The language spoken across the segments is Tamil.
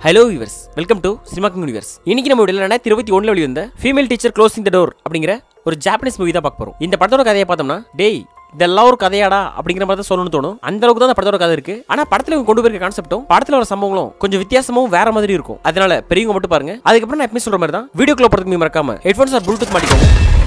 hello viewers welcome to cinema king universe இன்னைக்கு நம்ம வீடியோல ரெண்டாயிரத்தி இருபத்தி ஒன்றில் வெளிவந்த female teacher closing the door அப்படிங்கிற ஒரு ஜாப்பனீஸ் மூவி தான் பார்க்க போறோம் இந்த படத்தோட கதையை பார்த்தோம்னா டேய் இதெல்லாம் ஒரு கதையாடா அப்படிங்கிற மாதிரி தான் சொல்லணும்னு தோணும் அந்த அளவுக்கு தான் அந்த படத்தோட கதை இருக்கு ஆனா படத்துல இவங்க கொண்டு போயிருக்க கான்செப்டும் படத்துல வர சம்பவங்களும் கொஞ்சம் வித்தியாசமும் வேற மாதிரி இருக்கும் அதனால பெரியவங்க மட்டும் பாருங்க அதுக்கப்புறம் நான் எப்பவுமே சொல்ற மாதிரி தான் வீடியோக்குள்ள போறதுக்கு மறக்காம ஹெட்ஃபோன்ஸ் ஆர் ப்ளூடூத் மாட்டிக்கோங்க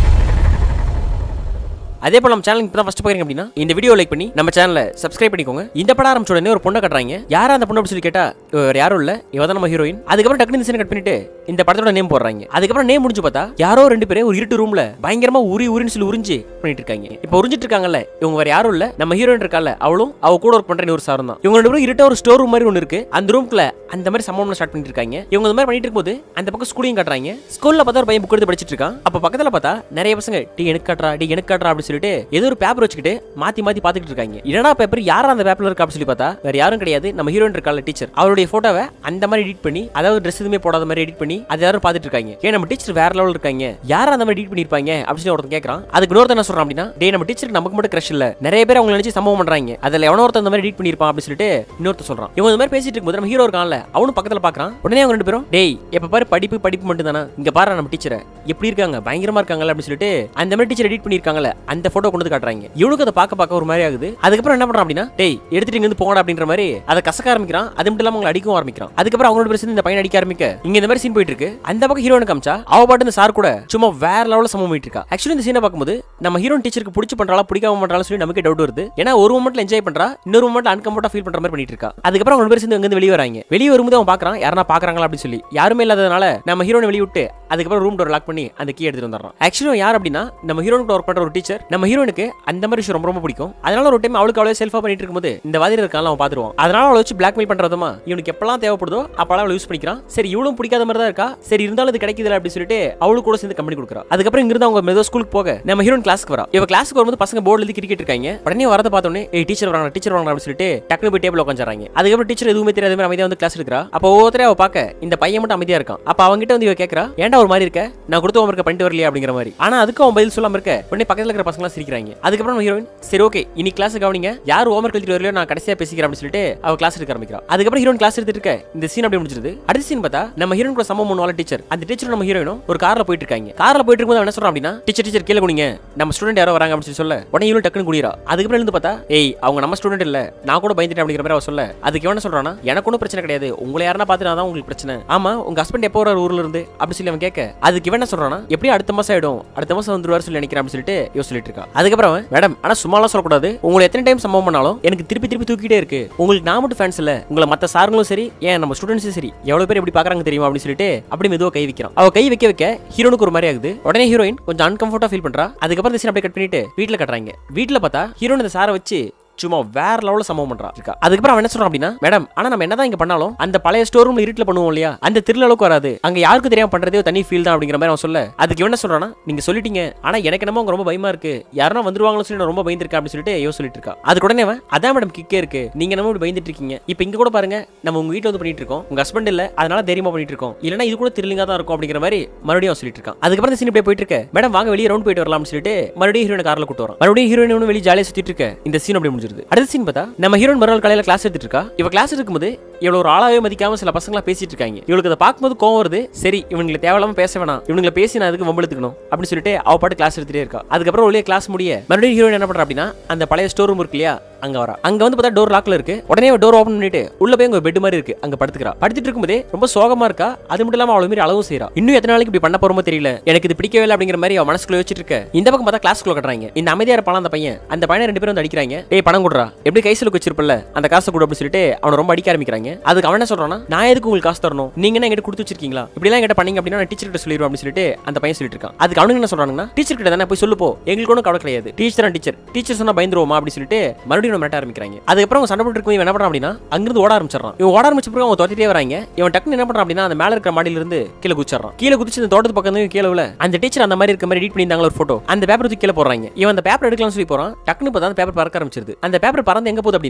அதே போல நம்ம சேனல் இப்போ தான் ஃபஸ்ட் பார்க்குறீங்க அப்படின்னா இந்த வீடியோ லைக் பண்ணி நம்ம சேனலை சப்ஸ்கிரைப் பண்ணிக்கோங்க இந்த படம் ஆரம்பிச்ச உடனே ஒரு பொண்ணை கட்டுறாங்க யாரா அந்த பொண்ணு அப்படி சொல்லி கேட்டா இவ வேற யாரும் இல்ல இவ தான் நம்ம ஹீரோயின் அதுக்கப்புறம் டக்குனு இந்த சீனை கட் பண்ணிட்டு இந்த படத்தோட நேம் போடுறாங்க அதுக்கப்புறம் நேம் முடிஞ்சு பார்த்தா யாரோ ரெண்டு பேரும் ஒரு இருட்டு ரூம்ல பயங்கரமா உரி உரின்னு சொல்லி உறிஞ்சு பண்ணிட்டு இருக்காங்க இப்போ உறிஞ்சிட்டு இருக்காங்கல்ல இவங்க வேற யாரும் இல்ல நம்ம ஹீரோயின் இருக்கால அவளும் அவ கூட ஒர்க் பண்ற ஒரு சாரம் தான் இவங்க ரெண்டு பேரும் இருட்ட ஒரு ஸ்டோர் ரூம் மாதிரி ஒன்று இருக்கு அந்த ரூம்க்குள்ள அந்த மாதிரி சம்பவம் ஸ்டார்ட் பண்ணிட்டு இருக்காங்க இவங்க இந்த மாதிரி பண்ணிட்டு இருக்கும்போது அந்த பக்கம் ஸ்கூலையும் காட்டுறாங்க ஸ்கூல்ல பார்த்தா ஒரு பையன் புக் எடுத்து படிச்சிட்டு இருக்கான் அப்ப பக்கத்துல பார்த்தா நிறைய பசங்க டி எனக்கு காட்டுறா டி எனக்கு காட்டுறா அப்படின்னு சொல்லிட்டு ஏதோ ஒரு பேப்பர் வச்சுக்கிட்டு மாத்தி மாத்தி பாத்துக்கிட்டு இருக்காங்க என்னடா பேப்பர் யாரா அந்த பேப்பர்ல இருக்கா அப்படின்னு சொல்லி பார்த்தா வேற யாரும் கிடையாது நம்ம ஹீரோயின் இருக்கால டீச்சர் அவருடைய போட்டோவை அந்த மாதிரி எடிட் பண்ணி அதாவது ட்ரெஸ் எதுவுமே போடாத மாதிரி எடிட் பண்ணி அதை யாரும் பார்த்துட்டு இருக்காங்க ஏன் நம்ம டீச்சர் வேற லெவல் இருக்காங்க யார் அந்த மாதிரி எடிட் பண்ணிருப்பாங்க அப்படின்னு சொல்லி ஒருத்தன் கேட்கறான் அதுக்கு இன்னொருத்தன் என்ன சொல்றான் அப்படின்னா டே நம்ம டீச்சருக்கு நமக்கு மட்டும் கிரஷ் இல்ல நிறைய பேர் அவங்க நினைச்சு சம்பவம் பண்றாங்க அதுல எவனோ ஒருத்தன் இந்த மாதிரி எடிட் பண்ணிருப்பான் அப்படின்னு சொல்லிட்டு இன்னொருத்தன் சொல்றான் இவங்க இந்த மாதிரி பேசிட்டு இருக்கும்போது நம்ம ஹீரோ இருக்கான்ல அவனும் பக்கத்துல பாக்குறான் உடனே அவங்க ரெண்டு பேரும் டேய் எப்ப பாரு படிப்பு படிப்பு மட்டும் தானே இங்க பாரு நம்ம டீச்சரை எப்படி இருக்காங்க பயங்கரமா இருக்காங்கல்ல அப்படின்னு சொல்லிட்டு அந்த மாதிரி டீச்சர் எடிட் பண்ணிருக்காங்கல்ல அந்த போட்டோ கொண்டு வந்து காட்டுறாங்க இவனுக்கு அதை பார்க்க பார்க்க ஒரு மாதிரி ஆகுது அதுக்கப்புறம் என்ன பண்றான் அப்படின்னா டேய் எடுத்துட்டு இங்க இருந்து போங்கடா அப்படின்ற மாதிரி அதை கசக்க ஆரம்பிக்கிறான் அது மட்டும் இல்லாம அவங்களை அடிக்கவும் ஆரம்பிக்கிறான் அதுக்கப்புறம் அவங்களோட பேர் சேர்ந்து இந்த பையன் அடிக்க ஆரம்பிக்க இங்க இந்த மாதிரி சீன் போயிட்டு இருக்கு அந்த பக்கம் ஹீரோனு காமிச்சா அவ பாட்டு இந்த சார் கூட சும்மா வேற லெவலில் சமம் பண்ணிட்டு இருக்கா ஆக்சுவலி இந்த சீனை பார்க்கும்போது நம்ம ஹீரோன் டீச்சருக்கு பிடிச்சி பண்றாளா பிடிக்காம பண்றாலும் சொல்லி நமக்கு டவுட் வருது ஏன்னா ஒரு மூமெண்ட்ல என்ஜாய் பண்றா இன்னொரு மூமெண்ட்ல அன்கம்ஃபர்டா ஃபீல் பண்ற மாதிரி பண்ணிட்டு இருக்கா அதுக்கப்புறம் அவங்க பேர் சேர்ந்து அங்க வெளியே வராங்க வெளியே வரும்போது அவன் பாக்குறான் யாரா பாக்குறாங்களா அப்படின்னு சொல்லி யாருமே இல்லாதனால நம்ம ஹீரோனை வெளியே விட்டு அதுக்கப்புறம் ரூம் டோர் லாக் பண்ணி அந்த கீ எடுத்துட்டு வந்துடுறான் ஆக்சுவலி யார் அப்படின்னா நம்ம ஹீரோனுக்கு ஒர்க் பண்ற ஒரு டீச்சர் நம்ம ஹீரோனுக்கு அந்த மாதிரி விஷயம் ரொம்ப ரொம்ப பிடிக்கும் அதனால ஒரு டைம் அவளுக்கு அவளே செல்ஃபா பண்ணிட்டு இருக்கும்போது இந்த வாதிர இருக்கான் அவன் பாத்துருவான் அதனால அவளை வச்சு பிளாக்மெயில் பண்றதுமா இவனுக்கு எப்பெல்லாம் தேவைப்படுதோ அப்பெல்லாம் அவளை யூஸ் பண்ணிக்கிறான் சரி இவளும் பிடிக்காத மாதிரி தான் இருக்கா சரி இருந்தாலும் இது கிடைக்குதுல அப்படின்னு சொல்லிட்டு அவளுக்கு கூட சேர்ந்து கம்பெனி கொடுக்குறா அதுக்கப்புறம் இங்கிருந்து அவங்க மெதுவா ஸ்கூலுக்கு போக நம்ம ஹீரோன் கிளாஸ்க்கு வரா இவ கிளாஸ்க்கு வரும்போது பசங்க போர்டுல இருந்து கிரிக்கெட் இருக்காங்க உடனே வரத பார்த்தோன்னே ஏய் டீச்சர் வராங்க டீச்சர் வராங்க அப்படின்னு சொல்லிட்டு டக்குனு போய் டேபிள் உட்காந்துறாங்க அதுக்கப்புறம் டீச்சர் எதுவுமே தெரியாத மாதிரி அமைதியா வந்து கிளாஸ் எடுக்கிறா அப்போ ஒவ்வொருத்தரே அவ பார்க்க இந்த பையன் மட்டும் அமைதியா இருக்கான் அப்ப அவங்கிட்ட வந்து இவ கேட்கறா ஏன்டா ஒரு மாதிரி இருக்க நான் கொடுத்த ஹோம்ஒர்க் பண்ணிட்டு வரலையா அப்படிங்கிற மாதிரி ஆனா அதுக்கு அவன் பதில் சொல்லாம இருக்க உடனே பக்கத்துல இருக்கிற பசங்க சிரிக்கிறாங்க அதுக்கப்புறம் நம்ம ஹீரோயின் சரி ஓகே இனி கிளாஸ் கவனிங்க யார் ஹோம்ஒர்க் எழுதிட்டு வரலையோ நான் கடைசியா பேசிக்கிறேன் அப்படின்னு சொல்லிட்டு அவ கிளாஸ் எடுக்க ஆரம்பிக்கிறா அதுக்கப்புறம் ஹீரோயின் கிளாஸ் எடுத்துட்டு இருக்க இந்த சீன் அப்படியே முடிச்சிருது அடுத்த சீன் பார்த்தா நம்ம ஹீரோயின் கூட சம்பவம் பண்ணுவாங்க டீச்சர் அந்த டீச்சர் நம்ம ஹீரோயினும் ஒரு கார்ல போயிட்டு இருக்காங்க கார்ல போயிட்டு இருக்கும்போது அவன் என்ன சொல்றான் அப்படின்னா டீச்சர் டீச்சர் கீழே குனிங்க நம்ம ஸ்டூடெண்ட் யாரோ வராங்க அப்படின்னு சொல்லி சொல்ல உடனே இவனும் டக்குனு குடிரா அதுக்கப்புறம் இருந்து பார்த்தா ஏய் அவங்க நம்ம ஸ்டூடெண்ட் இல்ல நான் கூட பயந்துட்டேன் அப்படிங்கிற மாதிரி அவ சொல்ல அதுக்கு என்ன சொல்றானா எனக்கு ஒன்றும் பிரச்சனை கிடையாது உங்களை யாரா பார்த்துனா தான் உங்களுக்கு பிரச்சனை ஆமா உங்க ஹஸ்பண்ட் எப்போ வர ஊர்ல இருந்து அப்படி சொல்லி அவன் கேட்க அதுக்கு இவன் என்ன சொல்றானா எப்படி அடுத்த மாசம் ஆயிடும் அடுத்த மாசம் வந்துருவாரு சொல்லி நினைக்கிறேன் அப்படின்னு சொல்லிட்டு இவ சொல்லிட்டு இருக்கா அதுக்கப்புறம் அவன், மேடம் ஆனா சும்மாலாம் சொல்லக்கூடாது உங்களை எத்தனை டைம் சம்பவம் பண்ணாலும் எனக்கு திருப்பி திருப்பி தூக்கிட்டே இருக்கு உங்களுக்கு நான் மட்டும் ஃபேன்ஸ் இல்ல உங்களை மத்த சாருங்களும் சரி ஏன் நம்ம ஸ்டூடெண்ட்ஸும் சரி எவ்வளவு பேர் எப்படி பாக்குறாங்க தெரியுமா அப்படின்னு சொல்லிட்டு அப்படி மெதுவா கை வைக்கிறான் அவ கை வைக்க வைக்க ஹீரோனுக்கு ஒரு மாதிரி ஆகுது உடனே ஹீரோயின் கொஞ்சம் அன்கம்ஃபர்டா ஃபீல் பண்றா அதுக்கப்புறம் இந்த சீன் அப்படியே கட் பண்ணிட்டு வீட்ல கட்டுறாங்க வீட்ல பார்த்தா ஹீரோயின் இந்த சாரை வச்சு சும்மா வேற லெவலில் சம்பவம் பண்றா இருக்கா அதுக்கப்புறம் அவன் என்ன சொல்றான் அப்படின்னா மேடம் ஆனா நம்ம என்னதான் இங்க பண்ணாலும் அந்த பழைய ஸ்டோர் ரூம்ல இருட்டில் பண்ணுவோம் இல்லையா அந்த திருள் அளவுக்கு வராது அங்க யாருக்கு தெரியாம பண்றதே ஒரு தனி ஃபீல் தான் அப்படிங்கிற மாதிரி அவன் சொல்ல அதுக்கு இவன் என்ன சொல்றானா நீங்க சொல்லிட்டீங்க ஆனா எனக்கு என்னமோ அங்க ரொம்ப பயமா இருக்கு யாரா வந்துருவாங்களோ சொல்லி நான் ரொம்ப பயந்துருக்கேன் அப்படின்னு சொல்லிட்டு இவன் சொல்லிட்டு இருக்கா அதுக்கு உடனே அவன் அதான் மேடம் கிக்கே இருக்கு நீங்க என்னமோ இப்படி பயந்துட்டு இருக்கீங்க இப்போ இங்க கூட பாருங்க நம்ம உங்க வீட்ல வந்து பண்ணிட்டு இருக்கோம் உங்க ஹஸ்பண்ட் இல்ல அதனால தைரியமா பண்ணிட்டு இருக்கோம் இல்லனா இது கூட திருலிங்கா தான் இருக்கும் அப்படிங்கிற மாதிரி மறுபடியும் அவன் சொல்லிட்டு இருக்கான் அதுக்கப்புறம் இந்த சீன் இப்படியே போயிட்டு இருக்க மேடம் வாங்க வெளியே ரவுண்ட் போயிட்டு வரலாம்னு சொல்லிட்டு மறுபடியும் ஹீரோயின் கார்ல கூட்டு வரோம் மறுபடியும் ஹீரோயின் வெளியே ஜாலியா சுத்திட்டு இருக்க இந்த சீன் அப்படியே முடிஞ்சிருது அடுத்த சீன் பார்த்தா நம்ம ஹீரோயின் மறுநாள் காலையில கிளாஸ் எடுத்துட்டு இருக்கா இவ கிளாஸ் எடுக்கும்போது இவ்வளவு ஒரு ஆளாவே மதிக்காம சில பசங்களா பேசிட்டு இருக்காங்க இவளுக்கு அதை பார்க்கும்போது கோவம் வருது சரி இவங்களை தேவையில்லாம பேச வேணாம் இவங்களை பேசி நான் அதுக்கு வம்பெடுத்துக்கணும் அப்படின்னு சொல்லிட்டு அவ பாட்டு கிளாஸ் எடுத்துட்டே இருக்கா அதுக்கப்புறம் ஒளிய கிளாஸ் முடிய மறுபடியும் ஹீரோயின் என்ன பண்றா அப்படின்னா அந்த பழைய ஸ்டோர் ரூம் இருக்கு இல்லையா அங்க வரா அங்க வந்து பார்த்தா டோர் லாக்ல இருக்கு உடனே டோர் ஓபன் பண்ணிட்டு உள்ள போய் அங்க பெட் மாதிரி இருக்கு அங்க படுத்துக்கிறா படுத்துட்டு இருக்கும்போதே ரொம்ப சோகமா இருக்கா அது மட்டும் இல்லாம அவளை மீறி அளவும் செய்யறா இன்னும் எத்தனை நாளைக்கு இப்படி பண்ண போறோமோ தெரியல எனக்கு இது பிடிக்கவே இல்லை அப்படிங்கிற மாதிரி அவ மனசுக்குள்ள வச்சிட்டு இருக்க இந்த பக்கம் பார்த்தா கிளாஸ்க்குள்ள கட்டுறாங்க இந்த அமைதியா இருப்பான அந்த பையன் அந்த பையனை ரெண்டு பேரும் வந்து அடிக்கிறாங்க டேய் பணம் கொடுறா எப்படி கை செலுக்கு வச்சிருப்பல அந்த காசை கொடு அப்படின்னு சொல்லிட்டு அவனை ரொம்ப அடிக்க ஆரம்பிக்கிறாங்க அதுக்கு அவன் என்ன சொல்றானா நான் எதுக்கு உங்களுக்கு காசு தரணும் நீங்க என்ன என்கிட்ட கொடுத்து வச்சிருக்கீங்களா இப்படி எல்லாம் என்கிட்ட பண்ணீங்க அப்படின்னா நான் டீச்சர் கிட்ட சொல்லிடுவோம் அப்படின்னு சொல்லிட்டு அந்த பையன் சொல்லிட்டு இருக்கான் அதுக்கு அவனுக்கு என்ன சொல்றாங்கன்னா டீச்சர் கிட்ட தானே போய் சொல்லு போ எங்களுக்கு ஒன்றும் கவலை கிடையாது டீச்சர் டீச்சர் டீச்சர் சொன்னா பயந்துருவோமா அப்படின்னு சொல்லிட்டு மறுபடியும் மிரட்ட ஆரம்பிக்கிறாங்க அதுக்கப்புறம் அவங்க சண்டை போட்டு இருக்கும் இவன் என்ன பண்றான் அப்படின்னா அங்கிருந்து ஓட ஆரம்பிச்சிடறான் இவன் ஓட ஆரம்பிச்ச பிறகு அவங்க துரத்திட்டே வராங்க இவன் டக்குன்னு என்ன பண்றான் அப்படின்னா அந்த மேல இருக்கிற மாடியில இருந்து கீழே குச்சிடுறான் கீழே குதிச்சு இந்த தோட்டத்து பக்கம் இருந்து கீழே விழ அந்த டீச்சர் அந்த மாதிரி இருக்க மாதிரி எடிட் பண்ணியிருந்தாங்க ஒரு போட்டோ அந்த பேப்பர் தூக்கி கீழே போடுறாங்க இவன் அந்த பேப்பர் எடுக்கலாம்னு சொல்லி போறான் டக்குன்னு பார்த்தா அந்த பேப்பர் பறக்க ஆரம்பிச்சிருது அந்த பேப்பர் பறந்து எங்க போகுது அப்படின்னா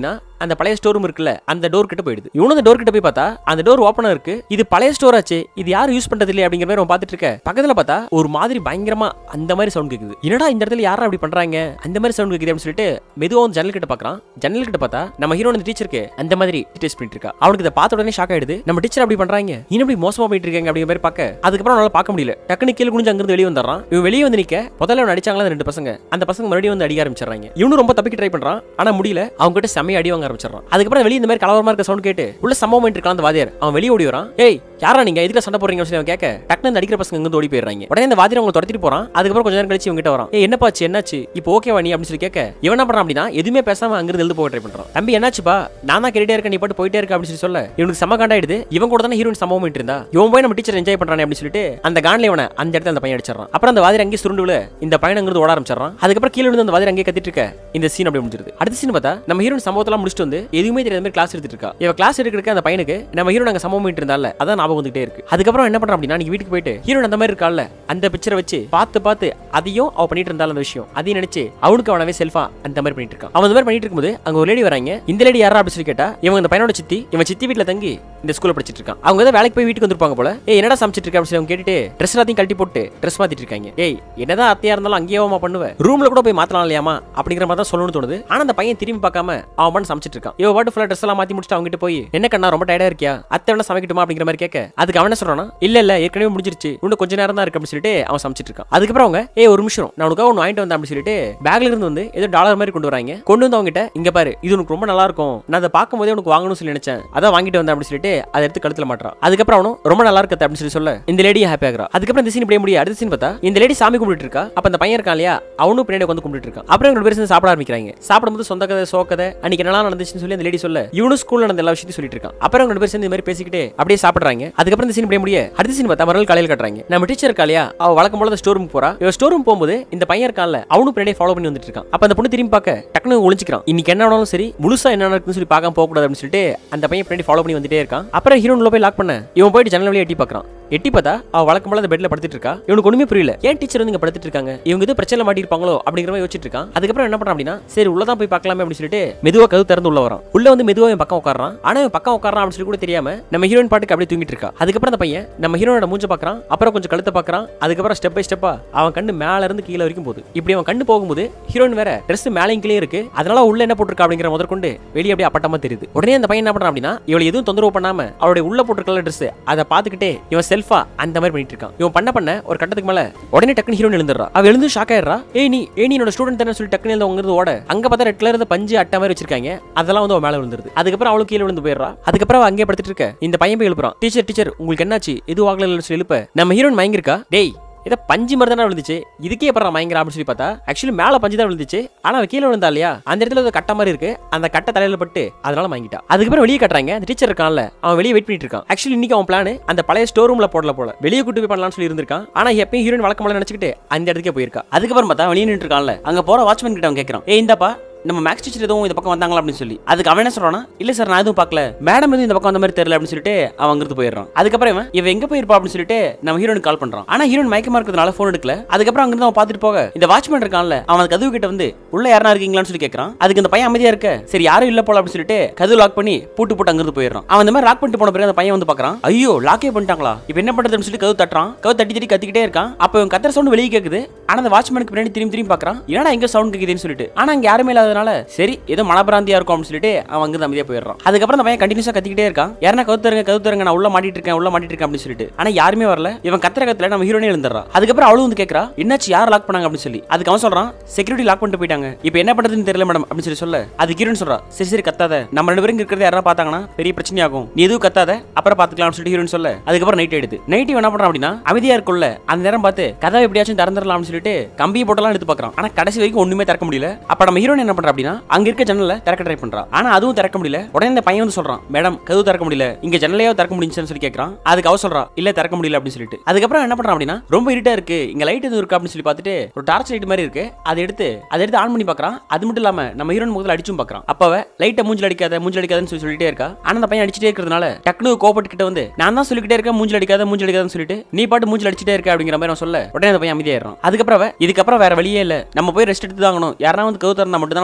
அந்த பழைய ஸ்டோர் ரூம் இருக்குல்ல அந்த டோர் கிட்ட போயிடுது இவனும் அந்த டோர் கிட்ட போய் பார்த்தா அந்த டோர் ஓப்பனா இருக்கு இது பழைய ஸ்டோர் ஆச்சு இது யாரும் யூஸ் பண்றது இல்லையா அப்படிங்கிற மாதிரி அவன் பார்த்துட்டு இருக்க பக்கத்துல பார்த்தா ஒரு மாதிரி பயங்கரமா அந்த மாதிரி சவுண்ட் கேக்குது என்னடா இந்த இடத்துல யாரா அப்படி பண்றாங்க அந்த மாதிரி சவுண்ட் கேக்குது அப்படின்னு சொல்லிட்டு மெதுவா வந்து ஜன்னல் கிட்ட பாக்குறான் ஜன்னல் கிட்ட பார்த்தா நம்ம ஹீரோ அந்த டீச்சருக்கு அந்த மாதிரி டெஸ்ட் பண்ணிட்டு இருக்கா அவனுக்கு இதை பார்த்த உடனே ஷாக் ஆயிடுது நம்ம டீச்சர் அப்படி பண்றாங்க இன்னும் இப்படி மோசமா போயிட்டு இருக்காங்க அப்படிங்கிற மாதிரி பார்க்க அதுக்கப்புறம் அவனால பார்க்க முடியல டக்குனு கீழே குனிஞ்சு அங்கிருந்து வெளியே வந்துடுறான் இவன் வெளியே வந்து நிக்க முதல்ல அவன் அடிச்சாங்களா ரெண்டு பசங்க அந்த பசங்க மறுபடியும் வந்து அடிக்க ஆரம்பிச்சிடறாங்க இவனும் ரொம்ப தப்பிக்க ட்ரை பண்றான் ஆனா முடியல அவங்க கிட்ட செம்மையா அடி வாங்க ஆரம்பிச்சிடறான் அதுக்கப்புறம் வெளியே இந்த மாதிரி கலவரமா இருக்க சவுண்ட் கேட்டு உள்ள சம்பவம் இருக்கான் அந்த வாதியார் அவன் வெளியே ஓடி வரான் ஏய் யாரா நீங்க எதுக்கு சண்டை போறீங்கன்னு சொல்லி அவன் கேட்க டக்குனு அந்த அடிக்கிற பசங்க இங்க ஓடி போயிடுறாங்க உடனே இந்த வாதியார் அவங்க துரத்திட்டு போறான் அதுக்கப்புறம் கொஞ்ச நேரம் கழிச்சு இவங்க கிட்ட வரான் ஏய் என்னப்பாச்சு என்னாச்சு இப்போ ஓகேவா நீ அப்படின்னு சொல்லி கேட்க இவன் என்ன பண்றான் அப்படின்னா எதுவுமே பேசாம அங்கிருந்து எழுந்து போக ட்ரை பண்றான் தம்பி என்னாச்சுப்பா நான் தான் கேட்டுட்டே இருக்கேன் நீ பாட்டு போயிட்டே இருக்க அப்படின்னு சொல்லி சொல்ல இவனுக்கு செம்ம காண்டாயிடுது இவன் கூட தானே ஹீரோயின் சம்பவம் பண்ணிட்டு இருந்தா இவன் போய் நம்ம டீச்சர் என்ஜாய் பண்றானே அப்படின்னு சொல்லிட்டு அந்த கான்ல இவனை அந்த இடத்துல அந்த பையன் அடிச்சிடறான் அப்புறம் அந்த வாதிர அங்கேயே சுருண்டுல இந்த பையன் அங்கிருந்து ஓட ஆரம்பிச்சிடறான் அதுக்கப்புறம் கீழே விழுந்து அந்த வாதிர அங்கேயே கத்திட்டு இருக்க இந்த சீன் அப்படியே முடிஞ்சிருது அடுத்த சீன் பார்த்தா நம்ம ஹீரோயின் சம்பவத்தெல்லாம் முடிச்சுட்டு வந்து எதுவுமே தெரியாத மாதிரி கிளாஸ் எடுத்துட்டு இருக்கா இவ கிளாஸ் எடுக்கிறதுக்கு அந்த பையனுக்கு நம்ம ஹீரோ நாங்க சம்பவம் பண்ணிட்டு இருந்தால அதான் ஞாபகம் வந்துட்டே இருக்கு அதுக்கப்புறம் என்ன பண்றான் அப்படின்னா நீ வீட்டுக்கு போயிட்டு ஹீரோயின் அந்த மாதிரி இருக்கால அந்த பிக்சரை வச்சு பார்த்து பார்த்து அதையும் அவ பண்ணிட்டு இருந்தால அந்த விஷயம் அதையும் நினைச்சு அவனுக்கு அவனவே செல்ஃபா அந்த மாதிரி பண்ணிட்டு இருக்கான் அவன் அந்த மாதிரி பண்ணிட்டு இருக்கும்போது அங்க ஒரு லேடி வராங்க இந்த லேடி யாரா அப்படின்னு சொல்லி கேட்டா இவங்க இந்த பையனோட சித்தி இவன் சித்தி வீட்ல தங்கி இந்த ஸ்கூல்ல படிச்சிட்டு இருக்கான் அவங்க ஏதோ வேலைக்கு போய் வீட்டுக்கு வந்திருப்பாங்க போல ஏய் என்னடா சமைச்சிட்டு இருக்க அப்படின்னு சொல்லி அவங்க கேட்டுட்டு ட்ரெஸ் எல்லாத்தையும் கழட்டி போட்டு ட்ரெஸ் மாத்திட்டு இருக்காங்க ஏய் என்னதான் அத்தையா இருந்தாலும் அங்கேயோமா பண்ணுவ ரூம்ல கூட போய் மாத்தலாம் இல்லையாமா அப்படிங்கிற மாதிரி தான் சொல்லணும்னு தோணுது ஆனா அந்த பையன் திரும்பி பார்க்காம அவன் பண்ண சமைச்சிட்டு இருக்கான் இவ பாட்டு ஃபுல்லா ட்ரெஸ் எல்லாம் மாத்தி முடிச்சுட்டு அவங்க கிட்ட போய் என்ன கண்ணா ரொம்ப டயர்டா இருக்கியா அத்தை வேணா சமைக்கட்டுமா அப்படிங்கிற மாதிரி கேட்க அதுக்கு அவன் என்ன சொல்றானா இல்ல இல்ல ஏற்கனவே முடிஞ்சிருச்சு இன்னும் கொஞ்ச நேரம் தான் இருக்கு அப்படின்னு சொல்லிட்டு அவன் சமைச்சிட்டு இருக்கான் அதுக்கப்புறம் அவங்க ஏய் ஒரு நிமிஷம் நான் உனக்காக ஒன்று வாங்கிட்டு வந்தேன் அப்படின்னு சொல்லிட்டு பேக்ல இருந்து வந்து ஏதோ டாலர் மாதிரி கொண்டு வராங்க கொண்டு வந்து அவங்க கிட்ட இங்க பாரு இது உனக்கு ரொம்ப நல்லா இருக்கும் நான் அதை பார்க்கும் போதே உனக்கு வாங்கணும்னு சொல்லி நினைச்சேன் அதான் வாங்கிட்டு வந்தேன் அப்படின்னு சொல்லிட்டு அதை எடுத்து கழுத்துல மாட்டான் அதுக்கப்புறம் அவனும் ரொம்ப நல்லா இருக்கு அப்படின்னு சொல்லி சொல்ல இந்த லேடி ஹாப்பி ஆகிறா அதுக்கப்புறம் இந்த சீன் இப்படியே முடியும் அடுத்த சீன் பார்த்தா இந்த லேடி சாமி கும்பிட்டு இருக்கா அப்ப அந்த பையன் இருக்கான் இல்லையா அவனும் பின்னாடி வந்து கும்பிட்டு இருக்கான் அப்புறம் ரெண்டு பேரும் சேர்ந்து சாப்பிட ஆரம்பிக்கிறாங்க சாப்பிடும்போது சொந்த கதை சோக்கதை அன்னைக்கு என்னலாம் நடந்துச்சுன்னு சொல்லி அந்த லேடி சொல்ல இவனும் ஸ்கூல்ல நடந்த எல்லா விஷயத்தையும் சொல்லிட்டு இருக்கான் அப்புறம் ரெண்டு பேரும் சேர்ந்து இந்த மாதிரி பேசிக்கிட்டு அப்படியே சாப்பிடுறாங்க அதுக்கப்புறம் இந்த சீன் இப்படியே முடிய அடுத்த சீன் பார்த்தா மறுநாள் காலையில் கட்டுறாங்க நம்ம டீச்சர் இருக்கா இல்லையா அவ வழக்கம் போல ஸ்டோர் ரூம் போறா இவ ஸ்டோர் ரூம் போகும்போது இந்த பையன் இருக்கான்ல அவனும் பின்னாடி ஃபாலோ பண்ணி வந்துட்டு இருக்கான் அப்ப அந்த பொண்ணு திரும்பி பார்க்க டக்குனு ஒளிஞ்சிக்கிறான் இன்னைக்கு என்ன ஆனாலும் சரி முழுசா என்ன நடக்குன்னு சொல்லி பார்க்காம போக கூடாது அப்படின்னு சொல்லிட்டு அந்த பையன் பின்னாடி ஃபாலோ பண்ணி வந்துட்டே இருக்கான் அப்புறம் ஹீரோன் உள்ள போய் லாக் பண்ண இவன் போயிட்டு ஜன்னல் வழியா எட்டி பார்க்கறான் எட்டி பார்த்தா அவ வழக்கம் போல அந்த பெட்ல படுத்துட்டு இருக்கா இவனுக்கு ஒண்ணுமே புரியல ஏன் டீச்சர் வந்து இங்க படுத்துட்டு இருக்காங்க இவங்க எதுவும் பிரச்சனை மாட்டிருப்பாங்களோ அப்படிங்கிற மாதிரி யோசிச்சிட்டு இருக்கான் அதுக்கப்புறம் என்ன பண்றான் அப்படின்னா சரி உள்ளதான் போய் பார்க்கலாமே அப்படின்னு சொல்லிட்டு மெதுவா கதவு திறந்து உள்ள வரான் உள்ள வந்து மெதுவா இவன் பக்கம் உட்காரான் ஆனா இவன் பக்கம் உட்காரான் அப்படின்னு சொல்லி கூட தெரியாம நம்ம ஹீரோயின் பாட்டுக்கு அப்படியே தூங்கிட்டு இருக்கா அதுக்கப்புறம் அந்த பையன் நம்ம ஹீரோனோட மூஞ்ச பார்க்கறான் அப்புறம் கொஞ்சம் கழுத்தை பார்க்கறான் அதுக்கப்புறம் ஸ்டெப் பை ஸ்டெப்பா அவன் கண்ணு மேல இருந்து கீழே வரைக்கும் போகுது இப்படி அவன் கண்ணு போகும்போது ஹீரோயின் வேற ட்ரெஸ் மேலையும் கீழே இருக்கு அதனால உள்ள என்ன போட்டிருக்கா அப்படிங்கிற முதற்கொண்டு வெளியே அப்படியே அப்பட்டமா தெரியுது உடனே அந்த பையன் என்ன பண்றான் அப்படின்னா இவளை எதுவும் தொந்தரவு பண்ணாம அவளுடைய உள்ள போட்டிருக்கல ட்ரெஸ் அதை பார்த்துக்கிட்டே இவன் செல்ஃபா அந்த மாதிரி பண்ணிட்டு இருக்கான் இவன் பண்ண பண்ண ஒரு கட்டத்துக்கு மேல உடனே டக்குனு ஹீரோயின் எழுந்துடுறா அவ எழுந்து ஷாக் ஆயிடுறா ஏய் நீ ஏய் நீ என்னோட ஸ்டூடெண்ட் தானே சொல்லி டக்குனு எழுந்து அவங்க ஓட அங்க பார்த்தா ரெட் கலர் பஞ்சு அட்டை மாதிரி வச்சிருக்காங்க அதெல்லாம் வந்து அவன் மேல விழுந்துருது அதுக்கப்புறம் அவளுக்கு கீழே விழுந்து போயிடுறா அதுக்கப்புறம் அவ அங்கேயே படுத்துட்டு இருக்க இந்த பையன் போய் எழுப்புறான் டீச்சர் டீச்சர் உங்களுக்கு என்னாச்சு எது ஆகல சொல்லி எழுப்ப நம்ம ஹீரோயின் மயங்கிருக்கா டேய் இதை பஞ்சு மாதிரி தானே விழுந்துச்சு இதுக்கே அப்புறம் மயங்கரா அப்படின்னு சொல்லி பார்த்தா ஆக்சுவலி மேல பஞ்சு தான் விழுந்துச்சு ஆனா அவ கீழே விழுந்தா இல்லையா அந்த இடத்துல ஒரு கட்ட மாதிரி இருக்கு அந்த கட்டை தலையில பட்டு அதனால மயங்கிட்டா அதுக்கப்புறம் வெளியே கட்டுறாங்க அந்த டீச்சர் இருக்கான்ல அவன் வெளியே வெயிட் பண்ணிட்டு இருக்கான் ஆக்சுவலி இன்னைக்கு அவன் பிளான் அந்த பழைய ஸ்டோர் ரூம்ல போடல போல வெளியே கூட்டு போய் பண்ணலாம்னு சொல்லி இருந்திருக்கான் ஆனா எப்பயும் ஹீரோயின் வழக்கம் போல நினைச்சிட்டு அந்த இடத்துக்கே போயிருக்கா அதுக்கப்புறம் பார்த்தா வெளியே நின்று இருக்கான்ல அங்க போற வாட்ச்மேன் கிட்ட அவன் கேட்கறான் ஏய் இந்தாப்பா நம்ம மேக்ஸ் டீச்சர் எதுவும் இந்த பக்கம் வந்தாங்களா அப்படின்னு சொல்லி அதுக்கு அவன் என்ன சொல்றானா இல்ல சார் நான் எதுவும் பார்க்கல மேடம் எதுவும் இந்த பக்கம் வந்த மாதிரி தெரியல அப்படின்னு சொல்லிட்டு அவன் அங்கிருந்து போயிடுறான் அதுக்கப்புறம் இவன் இவன் எங்க போயிருப்பா அப்படின்னு சொல்லிட்டு நம்ம ஹீரோனுக்கு கால் பண்றான் ஆனா ஹீரோன் மயக்கமா இருக்கிறதுனால போன் எடுக்கல அதுக்கப்புறம் அங்கிருந்து அவன் பார்த்துட்டு போக இந்த வாட்ச்மேன் இருக்கான்ல அவன் கதவு கிட்ட வந்து உள்ள யாரா இருக்கீங்களான்னு சொல்லி கேட்கறான் அதுக்கு இந்த பையன் அமைதியா இருக்க சரி யாரும் இல்ல போல அப்படின்னு சொல்லிட்டு கதவு லாக் பண்ணி பூட்டு போட்டு அங்கிருந்து போயிடுறான் அவன் இந்த மாதிரி லாக் பண்ணிட்டு போன பிறகு அந்த பையன் வந்து பாக்குறான் ஐயோ லாக்கே பண்ணிட்டாங்களா இப்போ என்ன பண்றதுன்னு சொல்லி கதவு தட்டுறான் கதவு தட்டி தட்டி கத்திக்கிட்டே இருக்கான் அப்போ இவன் கத்துற சவுண்ட் வெளியே கேக்குது ஆனா அந்த வாட்ச்மேனுக்கு பின்னாடி திரும்பி திரும்பி பாக்குறான் என்னடா எங்க சவுண்ட் கேக்குதுன்னு சொல்லிட்டு ஆனா அங்க யாருமே இல்லாதனால சரி ஏதோ மனப்பிராந்தியா இருக்கும் அப்படின்னு சொல்லிட்டு அவன் அங்கிருந்து அமைதியா போயிடுறான் அதுக்கப்புறம் அந்த பையன் கண்டினியூஸா கத்திக்கிட்டே இருக்கான் யாரா கவுத்துறங்க கவுத்துறங்க நான் உள்ள மாட்டிட்டு இருக்கேன் உள்ள மாட்டிட்டு இருக்கேன் அப்படின்னு சொல்லிட்டு ஆனா யாருமே வரல இவன் கத்துற கத்துல நம்ம ஹீரோனே எழுந்துறான் அதுக்கப்புறம் அவளும் வந்து கேக்குறா என்னாச்சு யார் லாக் பண்ணாங்க அப்படின்னு சொல்லி அதுக்கு அவன் சொல்றான் செக்யூரிட்டி லாக் பண்ணிட்டு போயிட்டாங்க இப்போ என்ன பண்றதுன்னு தெரியல மேடம் அப்படின்னு சொல்லி சொல்ல அது ஹீரோன் சொல்றா சரி சரி கத்தாத நம்ம ரெண்டு பேரும் இருக்கிறத யாரா பார்த்தாங்கன்னா பெரிய பிரச்சனையாகும் நீ எதுவும் கத்தாத அப்புறம் பாத்துக்கலாம்னு சொல்லிட்டு ஹீரோன் சொல்ல அதுக்கப்புறம் நைட் ஆயிடுது நைட் என்ன பண்றான் அப்படின்னா அமைதியா இருக்கும்ல அந்த நேரம் பார்த்து கதவை எப்படியாச்சும் திறந்துடலாம்னு சொல்லிட்டு கம்பியை போட்டெல்லாம் எடுத்து பார்க்கறான் ஆனா கடைசி வரைக்கும் ஒண்ணுமே திறக்க முடியல அப்ப நம்ம ஹீரோன் என்ன பண்றா அப்படின்னா அங்க இருக்க ஜன்னல திறக்க ட்ரை பண்றா ஆனா அதுவும் திறக்க முடியல உடனே இந்த பையன் வந்து சொல்றான் மேடம் கதவு திறக்க முடியல இங்க ஜன்னலையோ திறக்க முடிஞ்சுன்னு சொல்லி கேட்கறான் அதுக்கு அவ சொல்றா இல்ல திறக்க முடியல அப்படின்னு சொல்லிட்டு அதுக்கப்புறம் என்ன பண்றான் அப்படின்னா ரொம்ப இருட்டா இருக்கு இங்க லைட் எதுவும் இருக்கு அப்படின்னு சொல்லி பார்த்துட்டு ஒரு டார்ச் லைட் மாதிரி இருக்கு அதை எடுத்து அதை எடுத்து ஆன் பண்ணி பார்க்கறான் அது மட்டும் இல்லாம நம்ம ஹீரோன் முகத்தில் அடிச்சும் பார்க்கறான் அப்ப அவ லைட்டை மூஞ்சில் அடிக்காத மூஞ்சில் அடிக்காதன்னு சொல்லி சொல்லிட்டே இருக்கா ஆனா அந்த பையன் அடிச்சிட்டே இருக்கிறதுனால டக்குனு கோபப்பட்டு கிட்ட வந்து நான் தான் சொல்லிக்கிட்டே இருக்கேன் மூஞ்சில் அடிக்காத மூஞ்சில் அடிக்காதன்னு சொல்லிட்டு நீ பாட்டு மூஞ்சில் அடிச்சிட்டே இருக்க அப்படிங்கிற மாதிரி நான் சொல்ல உடனே அந்த பையன் அமைதியாயிடுறான் அதுக்கப்புறம் அவ இதுக்கப்புறம் வேற வழியே இல்ல நம்ம போய் ரெஸ்ட் எடுத்து தாங்கணும் யாரா வந்து கவு திறந்தா மட்டும் தான்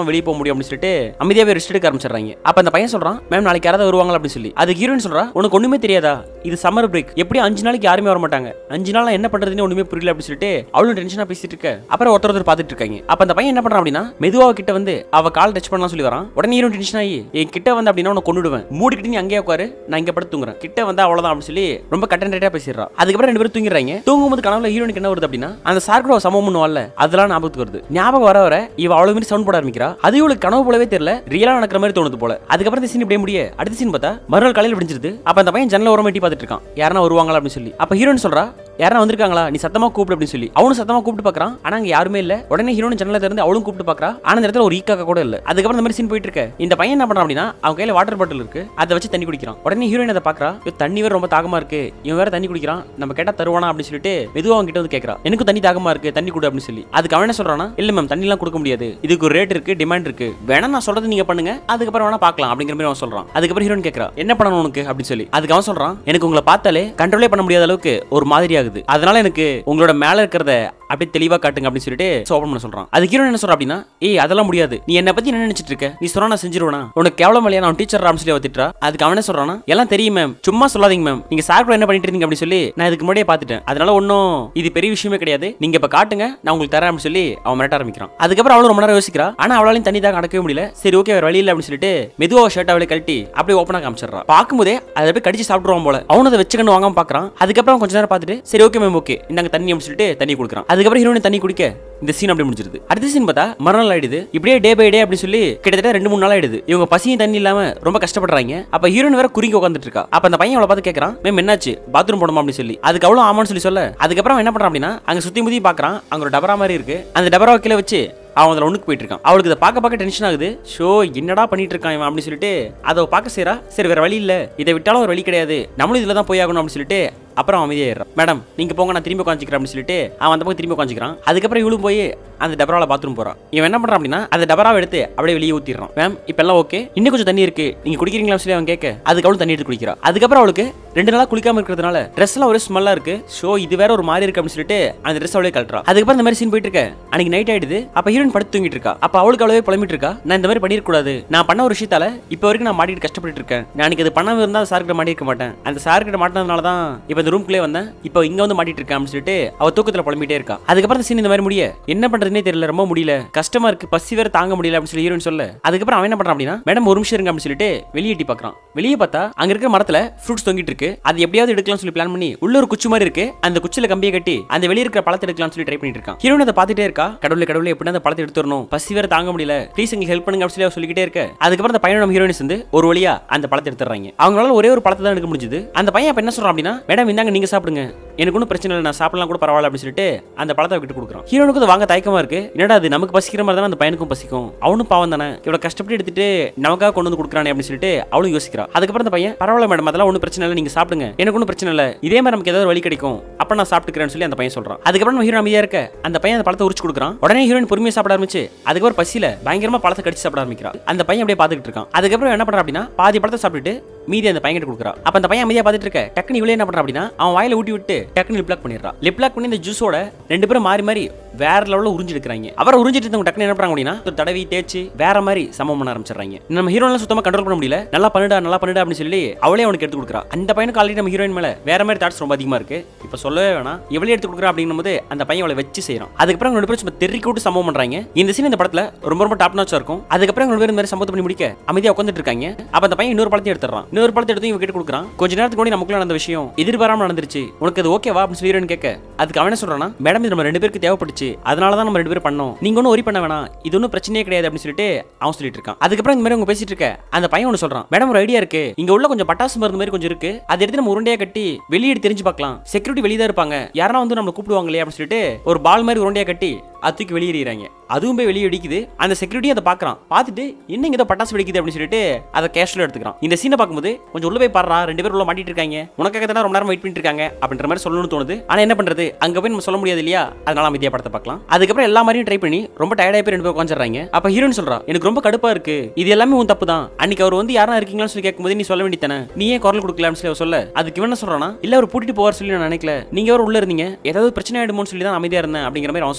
வெளியே போக முடியும் அப்படின்னு சொல்லிட்டு அமைதியாவே ரெஸ்ட் எடுக்க ஆரம்பிச்சிடுறாங்க அப்ப அந்த பையன் சொல்றான் மேம் நாளைக்கு யாராவது வருவாங்களா அப்படின்னு சொல்லி அது ஹீரோயின் சொல்றா உனக்கு ஒண்ணுமே தெரியாதா இது சம்மர் பிரேக் எப்படி அஞ்சு நாளைக்கு யாருமே வர மாட்டாங்க அஞ்சு நாள் என்ன பண்றதுன்னு ஒண்ணுமே புரியல அப்படின்னு சொல்லிட்டு அவளும் டென்ஷனா பேசிட்டு இருக்க அப்புறம் ஒருத்தர் ஒருத்தர் பார்த்துட்டு இருக்காங்க அப்ப அந்த பையன் என்ன பண்றான் அப்படின்னா மெதுவா கிட்ட வந்து அவ கால் டச் பண்ணலாம் சொல்லி வரான் உடனே ஹீரோயின் டென்ஷன் ஆகி என் கிட்ட வந்து அப்படின்னா உனக்கு கொண்டுடுவேன் மூடிக்கிட்டு நீ அங்கேயே உட்காரு நான் இங்க படுத்து தூங்குறேன் கிட்ட வந்து அவ்வளவுதான் அப்படின்னு சொல்லி ரொம்ப கட்டன் ரேட்டா பேசிடுறா அதுக்கப்புறம் ரெண்டு பேரும் தூங்கிடுறாங்க தூங்கும்போது கனவுல ஹீரோனுக்கு என்ன வருது அப்படின்னா அந்த சார்கோட சமம் பண்ணுவான்ல அதெல்லாம் ஞாபகத்துக்கு வருது ஞாபகம் வர வர இவ அவ்வளவு மாதிரி சவுண்ட் போட ஆரம்பிக்கிறா அது இவளுக்கு கனவு போலவே தெரியல ரியலா நடக்கிற மாதிரி தோணுது போல அதுக்கப்புறம் இந்த சீன் இப்படியே முடிய அடுத்த சீன் பார்த்தா மறுநாள் காலையில் விடிஞ்சிருது அப்ப அந்த பையன் ஜன்னல ஓரமா எட்டி பார்த்துட்டு இருக்கான் யாரா வருவாங்களா அப்படின்னு சொல்லி அப்ப ஹீரோயின் சொல்றா யாரா வந்திருக்காங்களா நீ சத்தமா கூப்பிடு அப்படின்னு சொல்லி அவனும் சத்தமா கூப்பிட்டு பார்க்கறான் ஆனா அங்க யாருமே இல்ல உடனே ஹீரோயின் ஜன்னல திறந்து அவளும் கூப்பிட்டு பார்க்கறா ஆனா இந்த இடத்துல ஒரு ஈக்காக்க கூட இல்ல அதுக்கப்புறம் இந்த மாதிரி சீன் போயிட்டு இருக்க இந்த பையன் என்ன பண்றான் அப்படின்னா அவன் கையில வாட்டர் பாட்டில் இருக்கு அதை வச்சு தண்ணி குடிக்கிறான் உடனே ஹீரோயின் அதை பாக்குறா "ஐயோ, தண்ணி வேற ரொம்ப தாகமா இருக்கு இவன் வேற தண்ணி குடிக்கிறான் நம்ம கேட்டா தருவானா அப்படின்னு சொல்லிட்டு மெதுவா அவங்க கிட்ட வந்து கேக்குறா எனக்கு தண்ணி தாகமா இருக்கு தண்ணி கொடு அப்படின்னு சொல்லி அதுக்கு அவன் என்ன சொல்றானா இல்ல மேம் தண்ணி எல்லாம் கொடுக்க முடியாது இதுக்கு ஒரு ரேட் இருக்கு டிமாண்ட் இருக்கு வேணா நான் சொல்றது நீங்க பண்ணுங்க அதுக்கப்புறம் வேணா பார்க்கலாம் அப்படிங்கிற மாதிரி அவன் சொல்றான் அதுக்கப்புறம் ஹீரோயின் கேக்குறா என்ன பண்ணணும் உனக்கு அப்படின்னு சொல்லி அதுக்கு அவன் சொல்றான் எனக்கு உங்களை பார்த்தாலே கண்ட்ரோலே பண்ண முடியாத அளவுக்கு ஒரு மாதிரி ஆகுது அதனால எனக்கு உங்களோட மேல இருக்கிறத அப்படியே தெளிவா காட்டுங்க அப்படின்னு சொல்லிட்டு ஓபன் பண்ண சொல்றான் அது ஹீரோயின் என்ன சொல்றா அப்படின்னா ஏய் அதெல்லாம் முடியாது நீ என்ன பத்தி என்ன நினைச்சிட்டு இருக்க நீ சொன்னா நான் செஞ்சிருவேனா உனக்கு கேவலம் இல்லையா நான் டீச்சர் அப்படின்னு சொல்லி திட்டுறா அதுக்கு அவனே சொல்றானா எல்லாம் தெரியும் மேம் சும்மா சொல்லாதீங்க மேம் நீங்க சார் கூட என்ன பண்ணிட்டு இருந்தீங்க அப்படின்னு சொல்லி நான் இதுக்கு முன்னாடியே பார்த்துட்டேன் அதனால ஒன்றும் இது பெரிய விஷயமே கிடையாது நீங்க இப்ப காட்டுங்க நான் உங்களுக்கு தரேன் அப்படின்னு சொல்லி அவன் மிரட்ட ஆரம்பிக்கிறான் அதுக்கப்புறம் அவளும் ரொம்ப நேரம் யோசிக்கிறா ஆனா அவளாலையும் தண்ணி தான் அடக்கவே முடியல சரி ஓகே வேற வழி இல்லை அப்படின்னு சொல்லிட்டு மெதுவா ஷர்ட் அவளை கழட்டி அப்படியே ஓப்பனா காமிச்சிடுறா பார்க்கும்போதே அதை போய் கடிச்சு சாப்பிடுவான் போல அவனும் அதை வச்சுக்கணும் வாங்காம பாக்குறான் அதுக்கப்புறம் கொஞ்ச நேரம் பார்த்துட்டு சரி ஓகே மேம் ஓகே இந்தாங்க தண்ணி அப்படின்னு சொல்லிட்டு தண்ணி கொடுக்குறான் அதுக்கப்புறம் ஹீரோயின் தண்ணி குடிக்க இந்த சீன் அப்படியே முடிஞ்சிருது அடுத்த சீன் பார்த்தா மறுநாள் ஆயிடுது இப்படியே டே பை டே அப்படி சொல்லி கிட்டத்தட்ட ரெண்டு மூணு நாள் ஆயிடுது இவங்க பசியும் தண்ணி இல்லாம ரொம்ப கஷ்டப்படுறாங்க அப்ப ஹீரோயின் வேற குறுங்கி உட்காந்துட்டு இருக்கா அப்ப அந்த பையன் அவளை பார்த்து கேட்கறான் மேம் என்னாச்சு பாத்ரூம் போடணுமா அப்படின்னு சொல்லி அதுக்கு அவ்வளவு ஆமான்னு சொல்லி சொல்ல அதுக்கப்புறம் அவன் என்ன பண்றான் அப்படின்னா அங்க சுத்தி முத்தி பாக்குறான் அங்க ஒரு டபரா மாதிரி இருக்கு அந்த டபரா கீழே வச்சு அவன் அதில் ஒண்ணுக்கு போயிட்டு இருக்கான் அவளுக்கு இதை பார்க்க பார்க்க டென்ஷன் ஆகுது ஷோ என்னடா பண்ணிட்டு இருக்கான் இவன் அப்படின்னு சொல்லிட்டு அதை பார்க்க செய்றா சரி வேற வழி இல்ல இதை விட்டாலும் ஒரு வழி கிடையாது நம்மளும் இதுல தான் போய் ஆகணும் அப்படின்னு சொல்லிட்டு அப்புறம் அமைதியாயிடுறான் மேடம் நீங்க போங்க நான் திரும்பி உட்காந்துக்கிறேன் அப்படின்னு சொல்லிட்டு அவன் அந்த பக்கம் திரும்பி உட்காந்துக்கிறான் அதுக்கப்புறம் இவளும் போய் அந்த டபரால பாத்ரூம் போறான் இவன் என்ன பண்றான் அப்படின்னா அந்த டபராவை எடுத்து அப்படியே வெளியே ஊத்திடுறான் மேம் இப்போ எல்லாம் ஓகே இன்னும் கொஞ்சம் தண்ணி இருக்கு நீங்க குடிக்கிறீங்களா சொல்லி அவன் கேட்க அதுக்கு அவளும் தண்ணி எடுத்து குடிக்கிறா அதுக்கப்புறம் அவளுக்கு ரெண்டு நாளா குளிக்காம இருக்கிறதுனால ட்ரெஸ் எல்லாம் ஒரே ஸ்மெல்லா இருக்கு ஷோ இது வேற ஒரு மாதிரி இருக்கு அப்படின்னு சொல்லிட்டு அந்த ட்ரெஸ் அவளே கழட்டுறா அதுக்கப்புறம் இந்த மாதிரி சீன் போயிட்டு இருக்க அன்னைக்கு நைட் ஆயிடுது அப்ப ஹீரோயின் படுத்து தூங்கிட்டு இருக்கா அப்ப அவளுக்கு அவ்வளவே புலம்பிட்டு இருக்கா நான் இந்த மாதிரி பண்ணிருக்க கூடாது நான் பண்ண ஒரு விஷயத்தால இப்போ வரைக்கும் நான் மாட்டிட்டு கஷ்டப்பட்டு இருக்கேன் நான் அன்னைக்கு அது பண்ணாம இருந்தா சார் கிட்ட மாட்டிருக்க மாட்டேன் அந்த சார் கிட்ட மாட்டினதுனால தான் இப்போ இந்த ரூம்குள்ளே வந்தேன் இப்போ இங்க வந்து மாட்டிட்டு இருக்கேன் அப்படின்னு சொல்லிட்டு அவ தூக்கத்துல புலம்பிட்டே இருக்கா அதுக்கப்புறம் சீன் இந்த மாதிரி முடிய என்ன பண்றதுனே தெரியல ரொம்ப முடியல கஷ்டமா இருக்கு பசி வேற தாங்க முடியல அப்படின்னு சொல்லி ஹீரோயின் சொல்ல அதுக்கப்புறம் அவன் என்ன பண்றான் அப்படின்னா மேடம் ஒரு நிமிஷம் இருங்க அப்படின்னு சொல்லிட்டு வெளியே எட்டி பார்க்கறான் வெளியே பார்த்தா அங்க இருக்கிற மரத்துல ஃப்ரூட்ஸ் தொங்கிட்டு இருக்கு அது எப்படியாவது எடுக்கலாம்னு சொல்லி பிளான் பண்ணி உள்ள ஒரு குச்சி மாதிரி இருக்கு அந்த குச்சில கம்பியை கட்டி அந்த வெளியே இருக்கிற பழத்தை எடுக்கலாம்னு சொல்லி ட்ரை பண்ணிட்டு இருக்கான் ஹீரோயின் அதை பார்த்துட்டே இருக்கா கடவுளே கடவுளே எப்படி அந்த பழத்தை எடுத்து வரணும் பசி வேற தாங்க முடியல ப்ளீஸ் எங்களுக்கு ஹெல்ப் பண்ணுங்க அப்படின்னு சொல்லி அவ சொல்லிக்கிட்டே இருக்க அதுக்கப்புறம் அந்த பையனோட ஹீரோயின்ஸ் வந்து ஒரு வழியா அந்த பழத்தை எடுத்துறாங்க அவங்களால ஒரே ஒரு பழத்தை தான் எடுக்க முடிஞ்சது அந்த பையன் அப்ப என்ன சொல்றான் அப்படின்னா மேடம் இந்தாங்க நீங்க சாப்பிடுங்க எனக்கு ஒன்றும் பிரச்சனை இல்லை நான் சாப்பிடலாம் கூட பரவாயில்ல அப்படின்னு சொல்லிட்டு அந்த பழத்தை விட்டு கொடுக்குறான் ஹீரோனுக்கு அது வாங்க தயக்கமா இருக்கு என்னடா அது நமக்கு பசிக்கிற மாதிரி தானே அந்த பையனுக்கும் பசிக்கும் அவனும் பாவம் தானே இவ்வளவு கஷ்டப்பட்டு எடுத்துட்டு நமக்காக கொண்டு வந்து கொடுக்குறானே அப்படின்னு சொல்லிட்டு அவளும் யோசிக்கிறா அதுக்கப்புறம் அந்த பையன் பரவாயில்ல மேடம் அதெல்லாம் ஒன்றும் பிரச்சனை இல்லை நீங்க சாப்பிடுங்க எனக்கு ஒன்றும் பிரச்சனை இல்லை இதே மாதிரி நமக்கு ஏதாவது ஒரு வழி கிடைக்கும் அப்ப நான் சாப்பிட்டுக்கிறேன்னு சொல்லி அந்த பையன் சொல்றான் அதுக்கப்புறம் நம்ம ஹீரோ அமைதியா இருக்க அந்த பையன் அந்த பழத்தை உரிச்சு கொடுக்குறான் உடனே ஹீரோயின் பொறுமையா சாப்பிட ஆரம்பிச்சு அதுக்கப்புறம் பசியில பயங்கரமா பழத்தை கடிச்சு சாப்பிட ஆரம்பிக்கிறான் அந்த பையன் அப்படியே பார்த்துக்கிட்டு இருக்கான் அதுக்கப்புறம் என்ன பண்றான் அப்படின்னா பாதி பழத்தை சாப்பிட்டுட்டு மீதி அந்த பையன் கிட்ட கொடுக்குறா அப்ப அந்த பையன் அமைதியா பார்த்துட்டு இருக்க டக்குனு இவளே என்ன பண்றா அப்படின்னா அவன் வாயில ஊட்டி விட்டு டக்குனு லிப்லாக் பண்ணிடுறான் லிப்லாக் பண்ணி இந்த ஜூஸோட ரெண்டு பேரும் மாறி மாறி வேற லெவலில் உறிஞ்சு எடுக்கிறாங்க அவரை உறிஞ்சிட்டு இருந்தவங்க டக்குனு என்ன பண்றாங்க அப்படின்னா ஒரு தடவி தேய்ச்சி வேற மாதிரி சமம் பண்ண ஆரம்பிச்சிடுறாங்க நம்ம ஹீரோலாம் சுத்தமா கண்ட்ரோல் பண்ண முடியல நல்லா பண்ணுடா நல்லா பண்ணுடா அப்படின்னு சொல்லி அவளே அவனுக்கு எடுத்து கொடுக்குறா அந்த பையனுக்கு ஆல்ரெடி நம்ம ஹீரோயின் மேல வேற மாதிரி தாட்ஸ் ரொம்ப அதிகமா இருக்கு இப்போ சொல்லவே வேணாம் இவளே எடுத்து கொடுக்குறா அப்படின்னும் போது அந்த பையன் அவளை வச்சு செய்யறான் அதுக்கப்புறம் ரெண்டு பேரும் சும்மா தெறிக்க விட்டு சம்பவம் பண்றாங்க இந்த சீன் இந்த படத்துல ரொம்ப ரொம்ப டாப் நாச்சா இருக்கும் அதுக்கப்புறம் ரெண்டு பேரும் இந்த மாதிரி சம்பவத்தை பண்ணி முடிக்க அமைதியா உட்காந்துட்டு இருக்காங்க அப்ப அந்த பையன் இன்னொரு பழத்தையும் எடுத்துறான் இன்னொரு பழத்தை எடுத்து இவங்க கிட்ட கொடுக்குறான் கொஞ்ச நேரத்துக்கு முன்னாடி நமக்குள்ள நடந்த விஷயம் எதிர்பாராம நடந்துருச்சு உனக்கு அது ஓகேவா அப்படின்னு சொல்லி ஹீரோயின் கேட்க அதுக்கு அவன் என்ன சொல்றானா மேடம் இது நம்ம ரெண்டு பேருக்கு தேவைப்பட்டுச்சு அதனால தான் நம்ம ரெண்டு பேரும் பண்ணோம் நீங்க ஒன்றும் ஒரி பண்ண வேணாம் இது ஒன்றும் பிரச்சனையே கிடையாது அப்படின்னு சொல்லிட்டு அவன் சொல்லிட்டு இருக்கான் அதுக்கப்புறம் இந்த மாதிரி அவங்க பேசிட்டு இருக்க அந்த பையன் ஒன்று சொல்றான் மேடம் ஒரு ஐடியா இருக்கு இங்க உள்ள கொஞ்சம் பட்டாசு மருந்து மாதிரி கொஞ்சம் இருக்கு அதை எடுத்து நம்ம உருண்டையா கட்டி வெளியே எடுத்து தெரிஞ்சு பார்க்கலாம் செக்யூரிட்டி வெளியே தான் இருப்பாங்க யாரா வந்து நம்ம கூப்பிடுவாங்க இல்லையா அப்படின்னு சொல்லிட்டு ஒரு பால் மாதிரி உருண்டையா கட்டி அது தூக்கி வெளியேறாங்க அதுவும் போய் வெளியே வெடிக்குது அந்த செக்யூரிட்டி அதை பார்க்கறான் பார்த்துட்டு என்ன இங்க ஏதோ பட்டாசு வெடிக்குது அப்படின்னு சொல்லிட்டு அதை கேஷுவலாக எடுத்துக்கிறான் இந்த சீனை பார்க்கும்போது கொஞ்சம் உள்ள போய் பாடுறா ரெண்டு பேரும் உள்ள மாட்டிட்டு இருக்காங்க உனக்காக தான் ரொம்ப நேரம் வெயிட் பண்ணிட்டு இருக்காங்க அப்படின்ற மாதிரி சொல்லணும்னு தோணுது ஆனா என்ன பண்றது அங்க போய் நம்ம சொல்ல முடியாது இல்லையா அதனால அமைதியா படத்தை பார்க்கலாம் அதுக்கப்புறம் எல்லா மாதிரியும் ட்ரை பண்ணி ரொம்ப டயர்டாக போய் ரெண்டு பேரும் உட்காந்துறாங்க அப்ப ஹீரோயின் சொல்றா எனக்கு ரொம்ப கடுப்பா இருக்கு இது எல்லாமே உன் தப்பு தான் அன்னைக்கு அவர் வந்து யாரா இருக்கீங்களான்னு சொல்லி கேட்கும்போது நீ சொல்ல வேண்டியதானே நீ ஏன் குரல் கொடுக்கலாம்னு சொல்லி அவ சொல்ல அதுக்கு இவன் என்ன சொல்றானா இல்ல அவர் பூட்டிட்டு போவார் சொல்லி நான் நினைக்கல நீங்க அவர் உள்ள இருந்தீங்க ஏதாவது பிரச்சனை ஆயிடுமோன்னு சொல்லி தான் அமைதியா இருந்தேன் அப்படிங்கிற மாதிரி அவன் சொல்றான் அதுக்கப்புறம்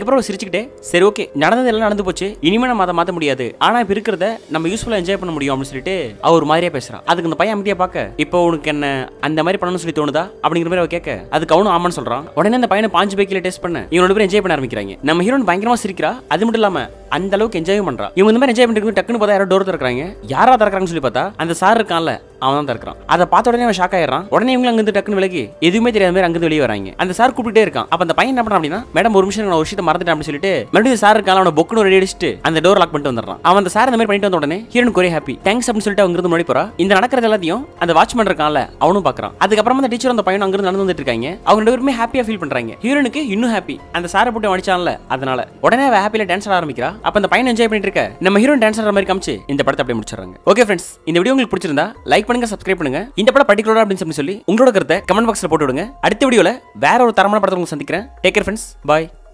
அதுக்கப்புறம் அவ சிரிச்சுக்கிட்டே சரி ஓகே நடந்தது எல்லாம் நடந்து போச்சு இனிமே நம்ம அதை மாத்த முடியாது ஆனா இப்ப இருக்கிறத நம்ம யூஸ்ஃபுல்லா என்ஜாய் பண்ண முடியும் அப்படின்னு சொல்லிட்டு அவர் ஒரு மாதிரியா பேசுறான் அதுக்கு இந்த பையன் அமைதியா பார்க்க இப்போ உனக்கு என்ன அந்த மாதிரி பண்ணணும்னு சொல்லி தோணுதா அப்படிங்கிற மாதிரி அவ கேட்க அதுக்கு அவனும் ஆமான்னு சொல்றான் உடனே அந்த பையனை பாஞ்சு பைக்கில டேஸ்ட் பண்ண இவனோட பேர் என்ஜாய் பண்ண ஆரம்பிக்கிறாங்க நம்ம ஹீரோன் பயங்கரமா சிரிக்கிறா அது மட்டும் இல்லாம அந்த அளவுக்கு என்ஜாய் பண்றா இவங்க இந்த மாதிரி என்ஜாய் பண்ணிட்டு டக்குன்னு பார்த்தா யாரோ டோர் திறக்கிறாங்க யாரா திறக்கிறாங்கன்னு சொல்லி பார்த்தா அந்த சார் இருக்கான்ல அவன் தான் திறக்கிறான் அதை பார்த்த உடனே அவன் ஷாக் ஆயிடுறான் உடனே இவங்க அங்கிருந்து டக்குன்னு விலகி எதுவுமே தெரியாத மாதிரி அங்கிருந்து வெளியே வராங்க அந்த சார் கூப்பிட்டே இருக்கான் அப்ப அந்த பையன் என்ன பண்ணான் அப்படின்னா மேடம் ஒரு நிமிஷம் நான் ஒரு விஷயத்தை மறந்துட்டேன் அப்படின்னு சொல்லிட்டு மறுபடியும் சார் இருக்கான் அவனை பொக்குன்னு ஒரு அடிச்சுட்டு அந்த டோர் லாக் பண்ணிட்டு வந்துடுறான் அவன் அந்த சார் இந்த மாதிரி பண்ணிட்டு வந்த உடனே ஹீரோன் ஒரே ஹாப்பி தேங்க்ஸ் அப்படின்னு சொல்லிட்டு அவங்க இருந்து முன்னாடி போறா இந்த நடக்கிறது எல்லாத்தையும் அந்த வாட்ச்மேன் இருக்கான்ல அவனும் பாக்குறான் அதுக்கப்புறமா அந்த டீச்சர் அந்த பையன் அங்கிருந்து நடந்து வந்துட்டு இருக்காங்க அவங்க ரெண்டு பேருமே ஹாப்பியா ஃபீல் பண்றாங்க ஹீரோனுக்கு இன்னும் ஹாப்பி அந்த சாரை போட்டு அடிச்சான்ல அதனால உடனே அவ ஹாப்பியில டான்ஸ் ஆட ஆரம்பிக்கிறா அப்ப அந்த பையன் என்ஜாய் பண்ணிட்டு இருக்க நம்ம ஹீரோன் டான்ஸ் ஆடுற மாதிரி காமிச்சு இந்த படத்தை அப்படியே முடிச்சிடுறாங்க ஓகே ஃப்ரெண்ட்ஸ் இந்த வீடியோ உங்களுக்கு பிடிச்சிருந்தா லைக் பண்ணுங்க சப்ஸ்கிரைப் பண்ணுங்க இந்த படம் பர்டிகுலரா அப்படின்னு சொல்லி சொல்லி உங்களோட கருத்தை கமெண்ட் பாக்ஸ்ல போட்டு விடுங்க அடுத்த வீடியோல வேற ஒரு தரமான படத்தை உங்களுக்கு சந்திக்கிறேன் டேக் கேர் ஃப்ரெண்ட்ஸ் பாய்